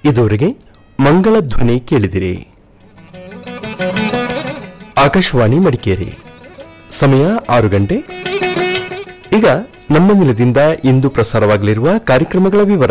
ಇದುವರೆಗೆ ಮಂಗಳ ಧ್ವನಿ ಕೇಳಿದಿರಿ ಆಕಾಶವಾಣಿ ಮಡಿಕೇರಿ ಸಮಯ ಆರು ಗಂಟೆ ಈಗ ನಮ್ಮ ನಿಲದಿಂದ ಇಂದು ಪ್ರಸಾರವಾಗಲಿರುವ ಕಾರ್ಯಕ್ರಮಗಳ ವಿವರ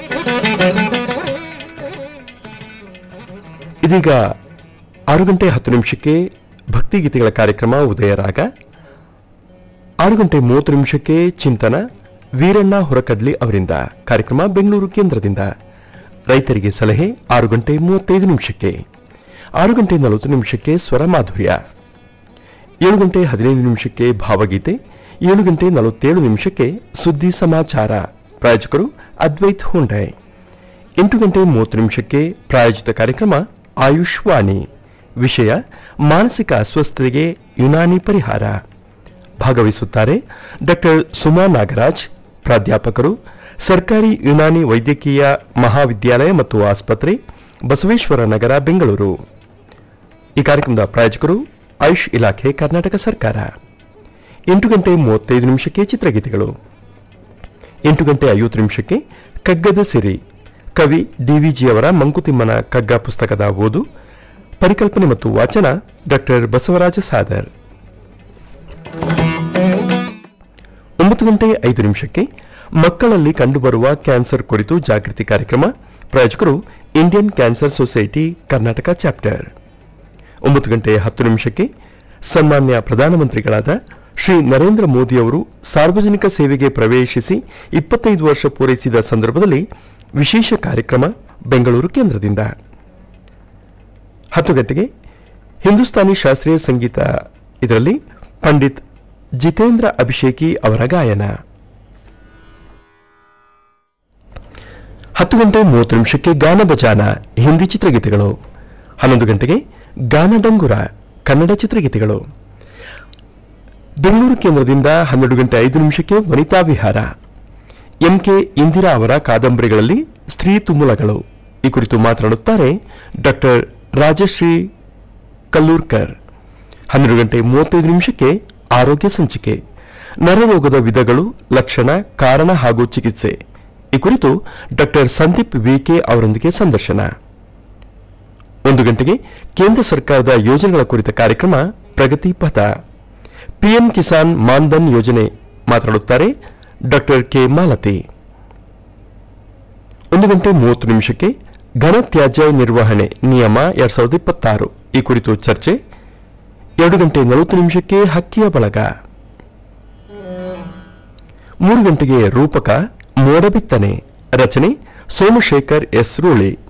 ಇದೀಗ ಆರು ಗಂಟೆ ಹತ್ತು ನಿಮಿಷಕ್ಕೆ ಭಕ್ತಿಗೀತೆಗಳ ಕಾರ್ಯಕ್ರಮ ಉದಯರಾಗ ಆರು ಗಂಟೆ ಮೂವತ್ತು ನಿಮಿಷಕ್ಕೆ ಚಿಂತನ ವೀರಣ್ಣ ಹೊರಕಡ್ಲಿ ಅವರಿಂದ ಕಾರ್ಯಕ್ರಮ ಬೆಂಗಳೂರು ಕೇಂದ್ರದಿಂದ ರೈತರಿಗೆ ಸಲಹೆ ಆರು ಗಂಟೆ ಮೂವತ್ತೈದು ನಿಮಿಷಕ್ಕೆ ಆರು ಗಂಟೆ ನಲವತ್ತು ನಿಮಿಷಕ್ಕೆ ಸ್ವರ ಮಾಧುರ್ಯ ಏಳು ಗಂಟೆ ಹದಿನೈದು ನಿಮಿಷಕ್ಕೆ ಭಾವಗೀತೆ ಏಳು ಗಂಟೆ ನಲವತ್ತೇಳು ನಿಮಿಷಕ್ಕೆ ಸುದ್ದಿ ಸಮಾಚಾರ ಪ್ರಾಯೋಜಕರು ಅದ್ವೈತ್ ಹುಂಡೈ ಎಂಟು ಗಂಟೆ ಮೂವತ್ತು ನಿಮಿಷಕ್ಕೆ ಪ್ರಾಯೋಜಿತ ಕಾರ್ಯಕ್ರಮ ಆಯುಷ್ ವಾಣಿ ವಿಷಯ ಮಾನಸಿಕ ಅಸ್ವಸ್ಥತೆಗೆ ಯುನಾನಿ ಪರಿಹಾರ ಭಾಗವಹಿಸುತ್ತಾರೆ ಡಾಕ್ಟರ್ ಸುಮಾ ನಾಗರಾಜ್ ಪ್ರಾಧ್ಯಾಪಕರು ಸರ್ಕಾರಿ ಯುನಾನಿ ವೈದ್ಯಕೀಯ ಮಹಾವಿದ್ಯಾಲಯ ಮತ್ತು ಆಸ್ಪತ್ರೆ ಬಸವೇಶ್ವರ ನಗರ ಬೆಂಗಳೂರು ಈ ಕಾರ್ಯಕ್ರಮದ ಪ್ರಾಯೋಜಕರು ಆಯುಷ್ ಇಲಾಖೆ ಕರ್ನಾಟಕ ಸರ್ಕಾರ ಎಂಟು ಗಂಟೆ ಮೂವತ್ತೈದು ನಿಮಿಷಕ್ಕೆ ಚಿತ್ರಗೀತೆಗಳು ಎಂಟು ಗಂಟೆ ಐವತ್ತು ನಿಮಿಷಕ್ಕೆ ಕಗ್ಗದ ಸಿರಿ ಕವಿ ಡಿವಿಜಿ ಅವರ ಮಂಕುತಿಮ್ಮನ ಕಗ್ಗ ಪುಸ್ತಕದ ಓದು ಪರಿಕಲ್ಪನೆ ಮತ್ತು ವಾಚನ ಡಾಕ್ಟರ್ ಬಸವರಾಜ ಸಾದರ್ ಒಂಬತ್ತು ಗಂಟೆ ಐದು ನಿಮಿಷಕ್ಕೆ ಮಕ್ಕಳಲ್ಲಿ ಕಂಡುಬರುವ ಕ್ಯಾನ್ಸರ್ ಕುರಿತು ಜಾಗೃತಿ ಕಾರ್ಯಕ್ರಮ ಪ್ರಾಯೋಜಕರು Indian cancer society Karnataka chapter ಒಂಬತ್ತು ಗಂಟೆ ಹತ್ತು ನಿಮಿಷಕ್ಕೆ ಸನ್ಮಾನ್ಯ ಪ್ರಧಾನಮಂತ್ರಿಗಳಾದ ಶ್ರೀ ನರೇಂದ್ರ ಮೋದಿಯವರು ಸಾರ್ವಜನಿಕ ಸೇವೆಗೆ ಪ್ರವೇಶಿಸಿ ಇಪ್ಪತ್ತೈದು ವರ್ಷ ಪೂರೈಸಿದ ಸಂದರ್ಭದಲ್ಲಿ ವಿಶೇಷ ಕಾರ್ಯಕ್ರಮ ಬೆಂಗಳೂರು ಕೇಂದ್ರದಿಂದ ಹತ್ತು ಗಂಟೆಗೆ ಹಿಂದೂಸ್ತಾನಿ ಶಾಸ್ತ್ರೀಯ ಸಂಗೀತ ಇದರಲ್ಲಿ ಪಂಡಿತ್ ಜಿತೇಂದ್ರ ಅಭಿಷೇಕಿ ಅವರ ಗಾಯನ ಹತ್ತು ಗಂಟೆ ಮೂವತ್ತು ನಿಮಿಷಕ್ಕೆ ಗಾನ ಬಜಾನ ಹಿಂದಿ ಚಿತ್ರಗೀತೆಗಳು ಹನ್ನೊಂದು ಗಂಟೆಗೆ ಗಾನ ಡಂಗುರ ಕನ್ನಡ ಚಿತ್ರಗೀತೆಗಳು ಬೆಂಗಳೂರು ಕೇಂದ್ರದಿಂದ ಹನ್ನೆರಡು ಗಂಟೆ ಐದು ನಿಮಿಷಕ್ಕೆ ವನಿತಾ ವಿಹಾರ ಎಂಕೆ ಇಂದಿರಾ ಅವರ ಕಾದಂಬರಿಗಳಲ್ಲಿ ಸ್ತ್ರೀ ತುಮುಲಗಳು ಈ ಕುರಿತು ಮಾತನಾಡುತ್ತಾರೆ ಡಾಕ್ಟರ್ ರಾಜಶ್ರೀ ಕಲ್ಲೂರ್ಕರ್ ಹನ್ನೆರಡು ಗಂಟೆ ಮೂವತ್ತೈದು ನಿಮಿಷಕ್ಕೆ ಆರೋಗ್ಯ ಸಂಚಿಕೆ ನರರೋಗದ ವಿಧಗಳು ಲಕ್ಷಣ ಕಾರಣ ಹಾಗೂ ಚಿಕಿತ್ಸೆ ಈ ಕುರಿತು ಡಾಕ್ಟರ್ ಸಂದೀಪ್ ವಿಕೆ ಅವರೊಂದಿಗೆ ಸಂದರ್ಶನ ಒಂದು ಗಂಟೆಗೆ ಕೇಂದ್ರ ಸರ್ಕಾರದ ಯೋಜನೆಗಳ ಕುರಿತ ಕಾರ್ಯಕ್ರಮ ಪ್ರಗತಿ ಪಥ ಪಿಎಂ ಕಿಸಾನ್ ಮಾನ್ಧನ್ ಯೋಜನೆ ಮಾತನಾಡುತ್ತಾರೆ ಡಾಕ್ಟರ್ ಕೆ ಮಾಲತಿ ಒಂದು ಗಂಟೆ ಮೂವತ್ತು ನಿಮಿಷಕ್ಕೆ ಘನತ್ಯಾಜ್ಯ ನಿರ್ವಹಣೆ ನಿಯಮ ಎರಡ್ ಸಾವಿರದ ಇಪ್ಪತ್ತಾರು ಈ ಕುರಿತು ಚರ್ಚೆ ಎರಡು ಗಂಟೆ ನಲವತ್ತು ನಿಮಿಷಕ್ಕೆ ಹಕ್ಕಿಯ ಬಳಗ ಮೂರು ಗಂಟೆಗೆ ರೂಪಕ ಮೋಡ ಬಿತ್ತನೆ ರಚನೆ ಸೋಮಶೇಖರ್ ಎಸ್ ರೂಳಿ